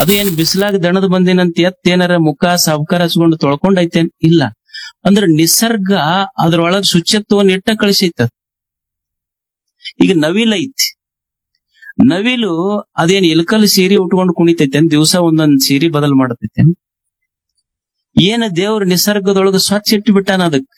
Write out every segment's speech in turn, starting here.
ಅದು ಏನ್ ಬಿಸಿಲಾಗ ದಣದ್ ಬಂದಿನಂತ ಎತ್ ಏನಾರ ಮುಖ ಸಾವ್ಕಾರ ಹಚ್ಕೊಂಡು ತೊಳ್ಕೊಂಡೈತೆ ಇಲ್ಲ ಅಂದ್ರ ನಿಸರ್ಗ ಅದ್ರೊಳಗ್ ಶುಚಿತ್ವವನ್ನು ಇಟ್ಟ ಕಳಿಸೈತ ಈಗ ನವಿಲ್ ಐತಿ ನವಿಲು ಅದೇನ್ ಇಲ್ಕಲ್ ಸೀರೆ ಉಟ್ಕೊಂಡು ಕುಣಿತೈತೆ ದಿವಸ ಒಂದೊಂದ್ ಸೀರೆ ಬದಲ್ ಮಾಡತೈತೆ ಏನ ದೇವ್ರ ನಿಸರ್ಗದೊಳಗ ಸ್ವಚ್ಛ ಇಟ್ಟು ಬಿಟ್ಟಾನ ಅದಕ್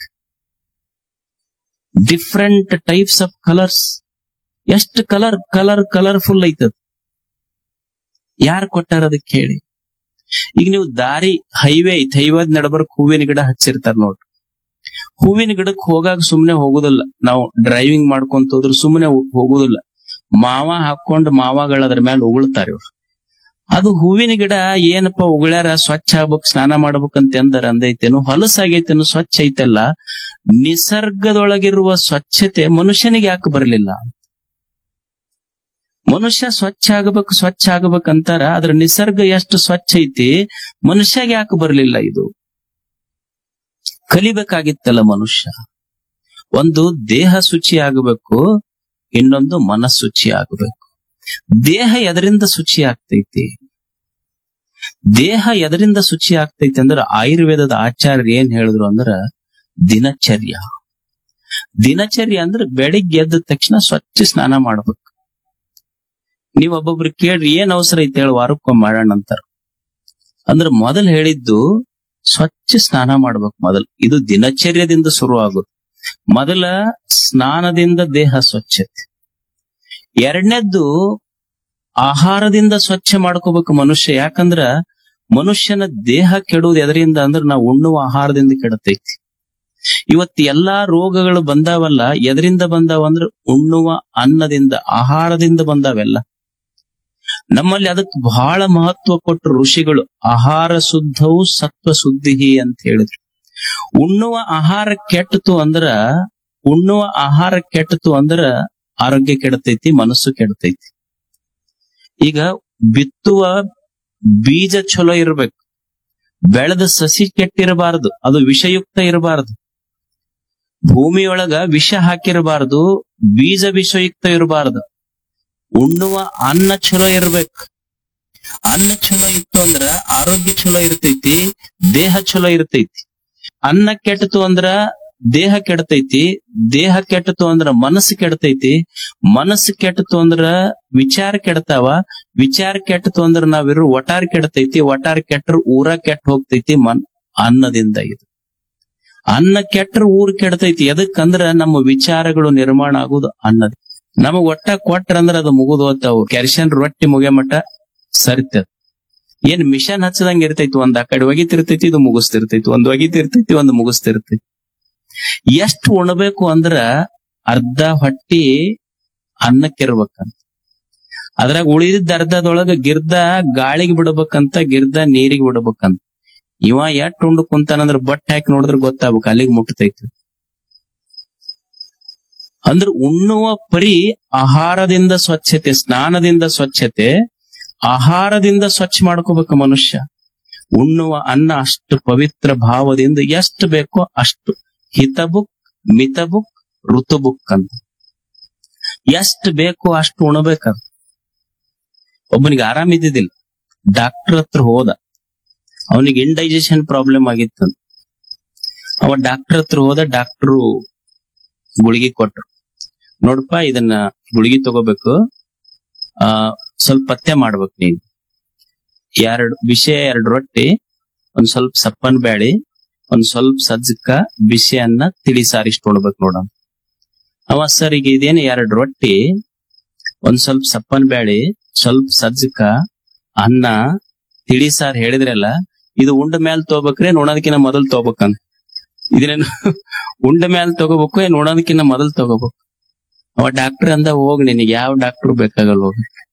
ಡಿಫ್ರೆಂಟ್ ಟೈಪ್ಸ್ ಆಫ್ ಕಲರ್ಸ್ ಎಷ್ಟು ಕಲರ್ ಕಲರ್ ಕಲರ್ಫುಲ್ ಐತದ ಯಾರು ಕೊಟ್ಟಾರ ಅದಕ್ಕೆ ಹೇಳಿ ಈಗ ನೀವು ದಾರಿ ಹೈವೇ ಐತಿ ಹೈವೇದ್ ನಡಬರ್ಕ್ ಹೂವಿನ ಗಿಡ ಹಚ್ಚಿರ್ತಾರ ನೋಡ್ರಿ ಹೂವಿನ ಗಿಡಕ್ ಹೋಗಾಗ ಸುಮ್ನೆ ಹೋಗುದಿಲ್ಲ ನಾವು ಡ್ರೈವಿಂಗ್ ಮಾಡ್ಕೊಂತ ಹೋದ್ರು ಸುಮ್ನೆ ಹೋಗುದಿಲ್ಲ ಮಾವ ಹಾಕೊಂಡ್ ಮಾವಗಳ ಅದ್ರ ಮೇಲೆ ಉಗುಳ್ತಾರ ಇವ್ರು ಅದು ಹೂವಿನ ಗಿಡ ಏನಪ್ಪ ಉಗುಳ್ಯಾರ ಸ್ವಚ್ಛ ಆಗ್ಬೇಕು ಸ್ನಾನ ಮಾಡ್ಬೇಕಂತ ಎಂದರ ಅಂದೈತೇನು ಹೊಲಸಾಗೈತೇನು ಸ್ವಚ್ಛ ಐತಲ್ಲ ನಿಸರ್ಗದೊಳಗಿರುವ ಸ್ವಚ್ಛತೆ ಮನುಷ್ಯನಿಗೆ ಯಾಕೆ ಬರಲಿಲ್ಲ ಮನುಷ್ಯ ಸ್ವಚ್ಛ ಆಗಬೇಕು ಸ್ವಚ್ಛ ಆಗ್ಬೇಕಂತಾರ ಅದ್ರ ನಿಸರ್ಗ ಎಷ್ಟು ಸ್ವಚ್ಛ ಐತಿ ಮನುಷ್ಯಗೆ ಯಾಕೆ ಬರಲಿಲ್ಲ ಇದು ಕಲಿಬೇಕಾಗಿತ್ತಲ್ಲ ಮನುಷ್ಯ ಒಂದು ದೇಹ ಶುಚಿ ಆಗಬೇಕು ಇನ್ನೊಂದು ಮನಸ್ಸುಚಿ ಆಗಬೇಕು ದೇಹ ಎದರಿಂದ ಶುಚಿ ಆಗ್ತೈತಿ ದೇಹ ಎದರಿಂದ ಶುಚಿ ಆಗ್ತೈತಿ ಅಂದ್ರ ಆಯುರ್ವೇದದ ಆಚಾರ್ಯ ಏನ್ ಹೇಳಿದ್ರು ಅಂದ್ರ ದಿನಚರ್ಯ ದಿನಚರ್ಯ ಅಂದ್ರೆ ಬೆಳಿಗ್ಗೆ ಎದ್ದ ತಕ್ಷಣ ಸ್ವಚ್ಛ ಸ್ನಾನ ಮಾಡ್ಬೇಕು ನೀವ್ ಒಬ್ಬೊಬ್ರು ಕೇಳ್ರಿ ಏನ್ ಅವಸರ ಐತಿ ಹೇಳಿ ವಾರಕ್ಕೊಮ್ಮೆ ಮಾಡೋಣ ಅಂತಾರ ಅಂದ್ರ ಮೊದಲ್ ಹೇಳಿದ್ದು ಸ್ವಚ್ಛ ಸ್ನಾನ ಮಾಡ್ಬೇಕು ಮೊದಲು ಇದು ದಿನಚರ್ಯದಿಂದ ಶುರು ಆಗುತ್ತೆ ಮೊದಲ ಸ್ನಾನದಿಂದ ದೇಹ ಸ್ವಚ್ಛತೆ ಎರಡನೇದ್ದು ಆಹಾರದಿಂದ ಸ್ವಚ್ಛ ಮಾಡ್ಕೋಬೇಕು ಮನುಷ್ಯ ಯಾಕಂದ್ರ ಮನುಷ್ಯನ ದೇಹ ಕೆಡುವುದು ಎದರಿಂದ ಅಂದ್ರ ನಾವು ಉಣ್ಣುವ ಆಹಾರದಿಂದ ಕೆಡತೈತಿ ಇವತ್ತು ಎಲ್ಲಾ ರೋಗಗಳು ಬಂದಾವಲ್ಲ ಎದರಿಂದ ಬಂದಾವ ಅಂದ್ರ ಉಣ್ಣುವ ಅನ್ನದಿಂದ ಆಹಾರದಿಂದ ಬಂದಾವೆಲ್ಲ ನಮ್ಮಲ್ಲಿ ಅದಕ್ಕೆ ಬಹಳ ಮಹತ್ವ ಕೊಟ್ಟರು ಋಷಿಗಳು ಆಹಾರ ಶುದ್ಧವು ಸತ್ವ ಶುದ್ಧಿ ಅಂತ ಹೇಳಿದ್ರು ಉಣ್ಣುವ ಆಹಾರ ಕೆಟ್ಟತು ಅಂದ್ರ ಉಣ್ಣುವ ಆಹಾರ ಕೆಟ್ಟತು ಅಂದ್ರ ಆರೋಗ್ಯ ಕೆಡತೈತಿ ಮನಸ್ಸು ಕೆಡತೈತಿ ಈಗ ಬಿತ್ತುವ ಬೀಜ ಚಲೋ ಇರ್ಬೇಕು ಬೆಳೆದ ಸಸಿ ಕೆಟ್ಟಿರಬಾರದು ಅದು ವಿಷಯುಕ್ತ ಇರಬಾರದು ಭೂಮಿಯೊಳಗ ವಿಷ ಹಾಕಿರಬಾರದು ಬೀಜ ವಿಷಯುಕ್ತ ಇರಬಾರದು ಉಣ್ಣುವ ಅನ್ನ ಚಲೋ ಇರ್ಬೇಕು ಅನ್ನ ಚಲೋ ಇತ್ತು ಅಂದ್ರ ಆರೋಗ್ಯ ಚಲೋ ಇರ್ತೈತಿ ದೇಹ ಚಲೋ ಇರ್ತೈತಿ ಅನ್ನ ಕೆಟ್ಟತು ಅಂದ್ರ ದೇಹ ಕೆಡತೈತಿ ದೇಹ ಕೆಟ್ಟತು ಅಂದ್ರ ಮನಸ್ಸು ಕೆಡತೈತಿ ಮನಸ್ಸು ಕೆಟ್ಟತು ಅಂದ್ರ ವಿಚಾರ ಕೆಡತಾವ ವಿಚಾರ ಕೆಟ್ಟತು ಅಂದ್ರ ನಾವಿರೋ ಒಟಾರ್ ಕೆಡತೈತಿ ಒಟಾರ್ ಕೆಟ್ಟರು ಊರ ಕೆಟ್ಟ ಹೋಗ್ತೈತಿ ಮನ್ ಅನ್ನದಿಂದ ಇದು ಅನ್ನ ಕೆಟ್ಟರು ಊರ್ ಕೆಡತೈತಿ ಎದಕ್ಕಂದ್ರ ನಮ್ಮ ವಿಚಾರಗಳು ನಿರ್ಮಾಣ ಆಗುದು ಅನ್ನದ ನಮಗ್ ಒಟ್ಟ ಕೊಟ್ರ ಅಂದ್ರ ಅದು ಮುಗುದು ಹೋಗ್ತಾವು ಕ್ಯಾಲ್ಸಿಯಂ ರೊಟ್ಟಿ ಮುಗಿಯ ಮಟ್ಟ ಸರಿತದ ಏನ್ ಮಿಷನ್ ಹಚ್ಚದಂಗ ಇರ್ತೈತಿ ಒಂದ್ ಆ ಕಡೆ ಒಗಿತಿರ್ತೈತಿ ಇದು ಮುಗಿಸ್ತಿರ್ತೈತಿ ಒಂದ್ ಒಗಿತಿರ್ತೈತಿ ಒಂದ್ ಮುಗಿಸ್ತಿರ್ತೈತಿ ಎಷ್ಟು ಉಣಬೇಕು ಅಂದ್ರ ಅರ್ಧ ಹೊಟ್ಟಿ ಅನ್ನಕ್ಕಿರ್ಬೇಕಂತ ಅದ್ರಾಗ ಉಳಿದಿದ್ದ ಅರ್ಧದೊಳಗ ಗಿರ್ದ ಗಾಳಿಗೆ ಬಿಡ್ಬೇಕಂತ ಗಿರ್ದ ನೀರಿಗೆ ಬಿಡ್ಬೇಕಂತ ಇವ ಎಟ್ ಉಂಡು ಕುಂತಾನಂದ್ರ ಬಟ್ ಹಾಕಿ ನೋಡಿದ್ರ ಗೊತ್ತಾಗ್ಬೇಕು ಅಲ್ಲಿಗೆ ಮುಟ್ತೈತಿ ಅಂದ್ರ ಉಣ್ಣುವ ಪರಿ ಆಹಾರದಿಂದ ಸ್ವಚ್ಛತೆ ಸ್ನಾನದಿಂದ ಸ್ವಚ್ಛತೆ ಆಹಾರದಿಂದ ಸ್ವಚ್ಛ ಮಾಡ್ಕೋಬೇಕು ಮನುಷ್ಯ ಉಣ್ಣುವ ಅನ್ನ ಅಷ್ಟು ಪವಿತ್ರ ಭಾವದಿಂದ ಎಷ್ಟು ಬೇಕೋ ಅಷ್ಟು ಹಿತಬುಕ್ ಮಿತಬುಕ್ ಋತುಬುಕ್ ಅಂತ ಎಷ್ಟು ಬೇಕೋ ಅಷ್ಟು ಉಣಬೇಕಂತ ಒಬ್ಬನಿಗೆ ಆರಾಮ್ ಇದ್ದಿದ್ದಿಲ್ಲ ಡಾಕ್ಟರ್ ಹತ್ರ ಹೋದ ಅವನಿಗೆ ಇಂಡೈಜೆಷನ್ ಪ್ರಾಬ್ಲಮ್ ಆಗಿತ್ತಂತ ಅವ ಡಾಕ್ಟರ್ ಹತ್ರ ಹೋದ ಡಾಕ್ಟ್ರು ಗುಳಿಗೆ ಕೊಟ್ರು ನೋಡಪ್ಪ ಇದನ್ನ ಗುಳಿಗೆ ತಗೋಬೇಕು ಆ ಸ್ವಲ್ಪ ಪಥ್ಯ ಮಾಡ್ಬೇಕು ನೀನು ಎರಡು ವಿಷಯ ಎರಡು ರೊಟ್ಟಿ ಒಂದ್ ಸ್ವಲ್ಪ ಸಪ್ಪನ್ ಬ್ಯಾಳಿ ಒಂದ್ ಸ್ವಲ್ಪ ಸಜ್ಜಕ ಬಿಸಿ ಅನ್ನ ತಿಳಿ ಸಾರಿಷ್ಟು ಉಣ್ಬೇಕು ನೋಡ ಅವ ಸರ್ ಈಗ ಇದೇನು ಎರಡು ರೊಟ್ಟಿ ಒಂದ್ ಸ್ವಲ್ಪ ಸಪ್ಪನ್ ಬ್ಯಾಳಿ ಸ್ವಲ್ಪ ಸಜ್ಜಕ ಅನ್ನ ತಿಳಿ ಸಾರ್ ಹೇಳಿದ್ರಲ್ಲ ಇದು ಉಂಡ ಮ್ಯಾಲ್ ತಗೋಬೇಕ್ರೆ ನೋಡೋದಕ್ಕಿಂತ ಮೊದಲ್ ತಗೋಬೇಕಂತ ಇದನ್ನ ಉಂಡ ಮ್ಯಾಲ್ ತಗೋಬೇಕು ಏನ್ ನೋಡೋದಕ್ಕಿಂತ ಮೊದಲ್ ತಗೋಬೇಕು ಅವ ಡಾಕ್ಟರ್ ಅಂದ ಹೋಗ್ ನಿನಗೆ ಯಾವ ಡಾಕ್ಟರ್ ಬೇಕಾಗಲ್ಲ ಹೋಗಿ